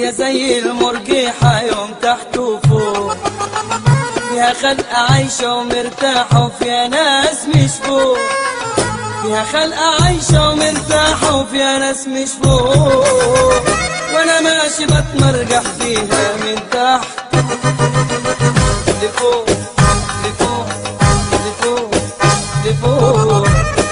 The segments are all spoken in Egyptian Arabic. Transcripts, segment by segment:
الدنيا زي المرجحة يوم تحت وفوق فيها خلقة عايشة ومرتاحة وفيها ناس مش فوق فيها خلقة عايشة ومرتاحة وفيها ناس مش فوق وانا ماشي بتمرجح فيها من تحت لفوق لفوق لفوق لفوق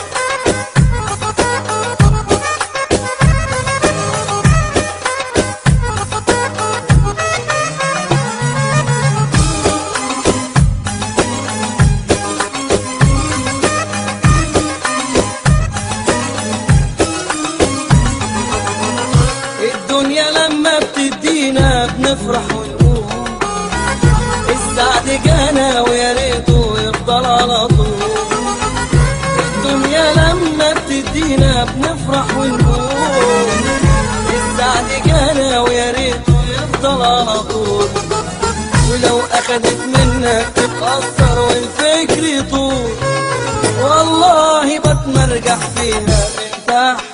الدنيا لما بتدينا بنفرح ونقول السعد جانا ويا ريته يفضل على طول الدنيا لما بتدينا بنفرح ونقول السعد جانا ويا ريته يفضل على طول ولو اخدت منك تتأثر والفكر يطول والله بتمرجح فيها من تحت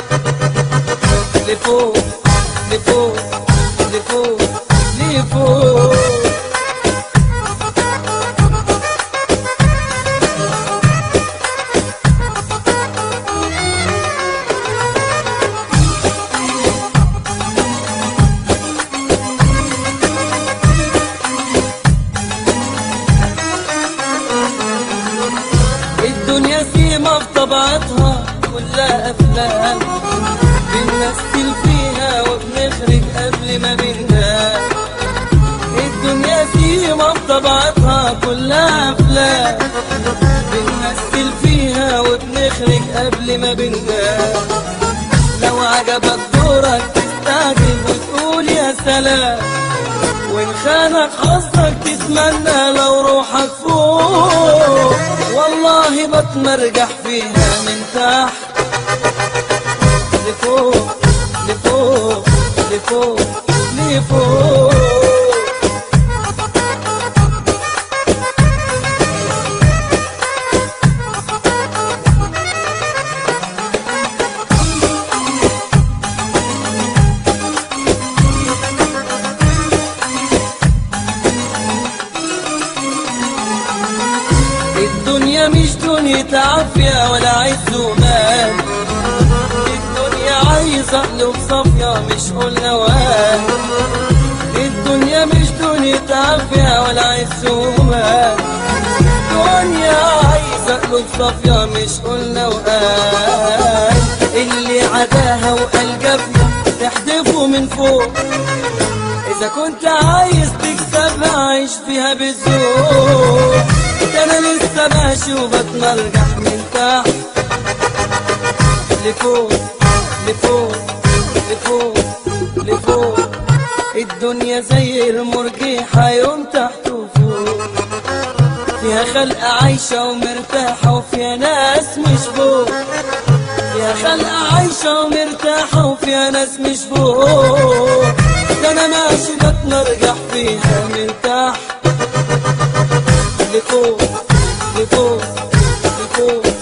لفوق لفوق لفوق لفوق الدنيا سيما في طبيعتها كلها افلام بنمثل فيها وبنخرج قبل ما بننام الدنيا سيما في طبيعتها كلها افلام بنمثل فيها وبنخرج قبل ما بننام لو عجبك دورك تستعجل وتقول يا سلام وان خانك حظك تتمنى لو روحك فوق والله بتمرجح فيها من تحت لفوق لفوق لفوق لفوق الدنيا مش دنيا عافية ولا عز ومال الدنيا عايزة قلوب صافية مش قلنا وال الدنيا مش دنيا عافية ولا عز ومال الدنيا عايزة قلوب صافية مش قلنا وقال اللي عداها وقال جافية تحدفه من فوق إذا كنت عايز تكسبها عيش فيها بالذوق ده أنا لسه ماشي وبتمرجح من تحت لفوق لفوق لفوق لفوق الدنيا زي المرجحة يوم تحت وفوق فيها خلقة عايشة ومرتاحة وفيها ناس مش فوق فيها خلقة عايشة ومرتاحة وفيها ناس مش فوق ده أنا ماشي بتمرجح فيها من تحت لفوق لفوق لفوق